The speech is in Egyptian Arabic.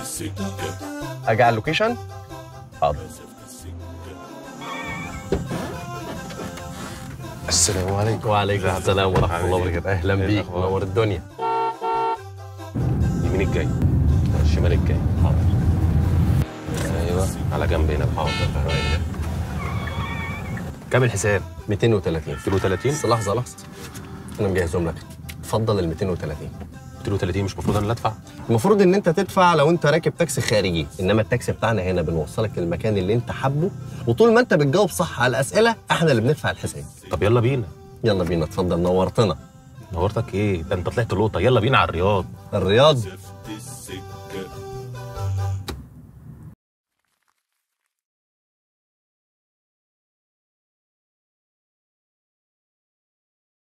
اجي على اللوكيشن حاضر السلام عليكم وعليكم السلام ورحمه الله وبركاته اهلا إيه بيك الأخبار؟ منور الدنيا يمين الجاي الشمال الجاي ايوه على جنب هنا حاضر كام الحساب 230 230 بس لحظه لحظه انا مجهزهم لك اتفضل ال 230 230 مش المفروض انا اللي ادفع المفروض ان انت تدفع لو انت راكب تاكسي خارجي انما التاكسي بتاعنا هنا بنوصلك للمكان اللي انت حابه وطول ما انت بتجاوب صح على الاسئله احنا اللي بندفع الحساب طب يلا بينا يلا بينا اتفضل نورتنا نورتك ايه ده انت طلعت لقطه يلا بينا على الرياض الرياض